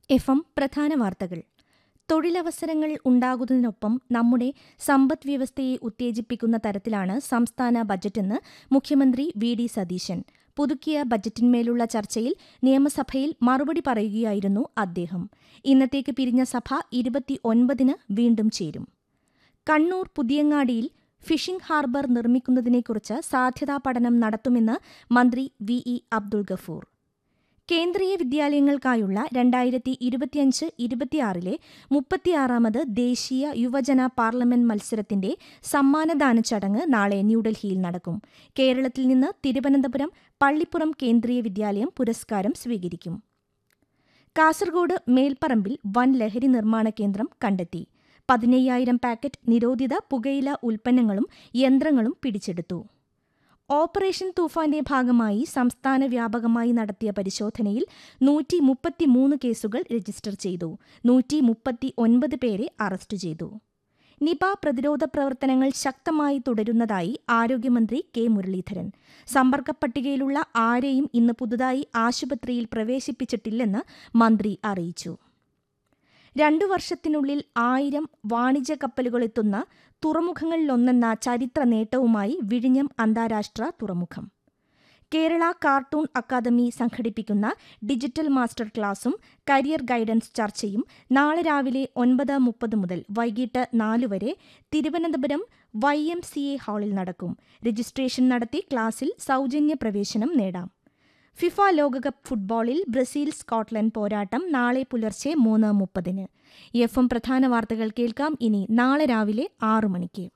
F M പ്രധാന വാർത്തകൾ തൊഴിലവസരങ്ങൾ ഉണ്ടാകുന്നതിനൊപ്പം നമ്മുടെ സമ്പദ് വ്യവസ്ഥയെ ഉത്തേജിപ്പിക്കുന്ന തരത്തിലാണ് സംസ്ഥാന ബജറ്റെന്ന് മുഖ്യമന്ത്രി വി ഡി സതീശൻ പുതുക്കിയ ബജറ്റിന്മേലുള്ള ചർച്ചയിൽ നിയമസഭയിൽ മറുപടി പറയുകയായിരുന്നു അദ്ദേഹം ഇന്നത്തേക്ക് പിരിഞ്ഞ സഭ ഇരുപത്തിയൊൻപതിന് വീണ്ടും ചേരും കണ്ണൂർ പുതിയങ്ങാടിയിൽ ഫിഷിംഗ് ഹാർബർ നിർമ്മിക്കുന്നതിനെക്കുറിച്ച് സാധ്യതാ പഠനം നടത്തുമെന്ന് മന്ത്രി വി ഇ അബ്ദുൾ ഗഫൂർ കേന്ദ്രീയ വിദ്യാലയങ്ങൾക്കായുള്ള രണ്ടായിരത്തി ഇരുപത്തിയഞ്ച് ഇരുപത്തിയാറിലെ മുപ്പത്തിയാറാമത് ദേശീയ യുവജന പാർലമെന്റ് മത്സരത്തിന്റെ സമ്മാനദാന ചടങ്ങ് നാളെ ന്യൂഡൽഹിയിൽ നടക്കും കേരളത്തിൽ നിന്ന് തിരുവനന്തപുരം പള്ളിപ്പുറം കേന്ദ്രീയ വിദ്യാലയം പുരസ്കാരം സ്വീകരിക്കും കാസർഗോഡ് മേൽപ്പറമ്പിൽ വൻ ലഹരി നിർമ്മാണ കേന്ദ്രം കണ്ടെത്തി പതിനയ്യായിരം പാക്കറ്റ് നിരോധിത പുകയില ഉൽപ്പന്നങ്ങളും യന്ത്രങ്ങളും പിടിച്ചെടുത്തു ഓപ്പറേഷൻ തൂഫാന്റെ ഭാഗമായി സംസ്ഥാന വ്യാപകമായി നടത്തിയ പരിശോധനയിൽ നൂറ്റി മുപ്പത്തിമൂന്ന് കേസുകൾ രജിസ്റ്റർ ചെയ്തു നൂറ്റി മുപ്പത്തി ഒൻപത് പേരെ അറസ്റ്റ് ചെയ്തു നിപ പ്രതിരോധ പ്രവർത്തനങ്ങൾ ശക്തമായി തുടരുന്നതായി ആരോഗ്യമന്ത്രി കെ മുരളീധരൻ സമ്പർക്ക പട്ടികയിലുള്ള ആരെയും ഇന്ന് പുതുതായി ആശുപത്രിയിൽ പ്രവേശിപ്പിച്ചിട്ടില്ലെന്ന് മന്ത്രി അറിയിച്ചു രണ്ടു വർഷത്തിനുള്ളിൽ ആയിരം വാണിജ്യ കപ്പലുകളെത്തുന്ന തുറമുഖങ്ങളിലൊന്നെന്ന ചരിത്ര നേട്ടവുമായി വിഴിഞ്ഞം അന്താരാഷ്ട്ര തുറമുഖം കേരള കാർട്ടൂൺ അക്കാദമി സംഘടിപ്പിക്കുന്ന ഡിജിറ്റൽ മാസ്റ്റർ ക്ലാസും കരിയർ ഗൈഡൻസ് ചർച്ചയും നാളെ രാവിലെ ഒൻപത് മുപ്പത് മുതൽ വൈകിട്ട് നാല് വരെ Thiruvananthapuram Y M C A ഹാളിൽ നടക്കും രജിസ്ട്രേഷൻ നടത്തി ക്ലാസിൽ സൗജന്യ പ്രവേശനം നേടാം ഫിഫ ലോകകപ്പ് ഫുട്ബോളിൽ ബ്രസീൽ സ്കോട്ട്ലൻഡ് പോരാട്ടം നാളെ പുലർച്ചെ മൂന്ന് മുപ്പതിന് എഫ് എം പ്രധാന വാർത്തകൾ കേൾക്കാം ഇനി നാളെ രാവിലെ ആറു മണിക്ക്